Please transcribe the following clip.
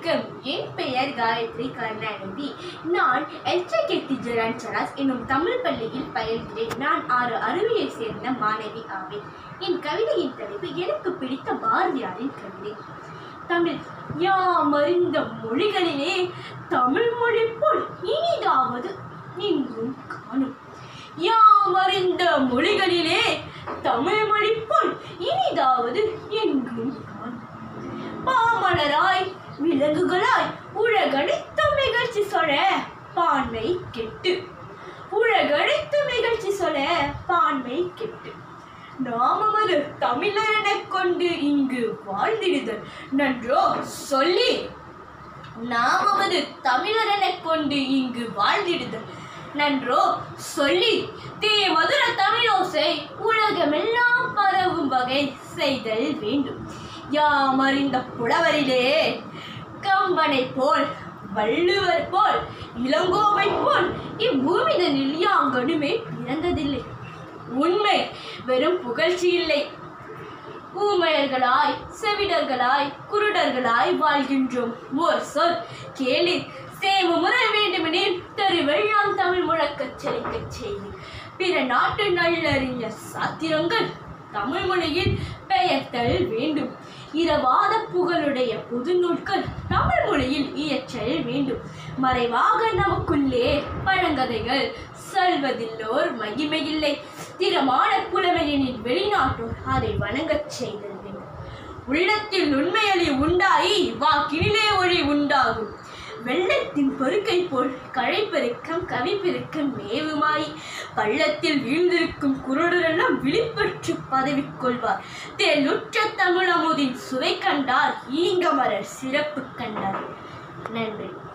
வணக்கம் என் பெயர் காயத்ரி கருணாநிதி நான் எல்சகேத்தி ஜெரான் சராஸ் என்னும் தமிழ் பள்ளியில் பயில்கிறேன் நான் ஆறு அருவியை சேர்ந்த மாணவி ஆவேன் என் கவிதையின் தலைப்பு எனக்கு பிடித்த பாரதியாரின் கவிதை தமிழ் யாமறிந்த மொழிகளிலே தமிழ் மொழி போல் இனிதாவது எங்கும் காணும் யாமறிந்த மொழிகளிலே தமிழ் மொழி போல் இனிதாவது எங்கும் காணும் பாமலராய் விலங்குகளாய் உலகனைத்து நிகழ்ச்சி சொல பான்மை கெட்டு உலகனைத்து நிகழ்ச்சி சொல பான்மை கெட்டு நாமமது தமிழரெனக் கொண்டு இங்கு வாழ்ந்திடுதல் நன்றோ சொல்லி நாமமது தமிழரெனக் கொண்டு இங்கு வாழ்ந்திடுதல் நன்றோ சொல்லி தே மதுர தமிழோசை உலகமெல்லாம் பரவும் வகை செய்தல் வேண்டும் யாம் அறிந்த புலவரிலே கம்பனை போல் வள்ளுவர் போல் இளங்கோவை போல் இப்பூமிதனில் யாங்கனுமே பிறந்ததில்லை உண்மை வெறும் புகழ்ச்சி இல்லை ஊமையர்களாய் செவிடர்களாய் குருடர்களாய் வாழ்கின்றோம் ஓர் சொல் கேளு சேம முறை வேண்டுமெனில் தெருவெல்லாம் தமிழ் முழக்கச் செழிக்கச் செய்து பிற நாட்டு நல்லறிஞர் சாத்திரங்கள் தமிழ் மொழியில் பெயர்த்தல் வேண்டும் இரவாத புகழுடைய புது நூல்கள் தமிழ் மொழியில் இயற்றல் வேண்டும் மறைவாக நமக்குள்ளே பழங்கதைகள் சொல்வதில்லோர் மகிமையில்லை திறமான புலமையனின் வெளிநாட்டோர் அதை வணங்கச் செய்தல் வேண்டும் உள்ளத்தில் உண்மையொளி உண்டாயி வாக்கினிலே ஒளி உண்டாகும் வெள்ளத்தின் பெருக்கை போல் கழைப்பெருக்கம் கவிப்பெருக்கம் மேவுமாய் பள்ளத்தில் வீழ்ந்திருக்கும் குருடரெல்லாம் விழிப்பற்று பதவி கொள்வார் தேனுற்ற தமிழமுதின் சுவை கண்டார் ஈங்கமரர் சிறப்பு கண்டார் நன்றி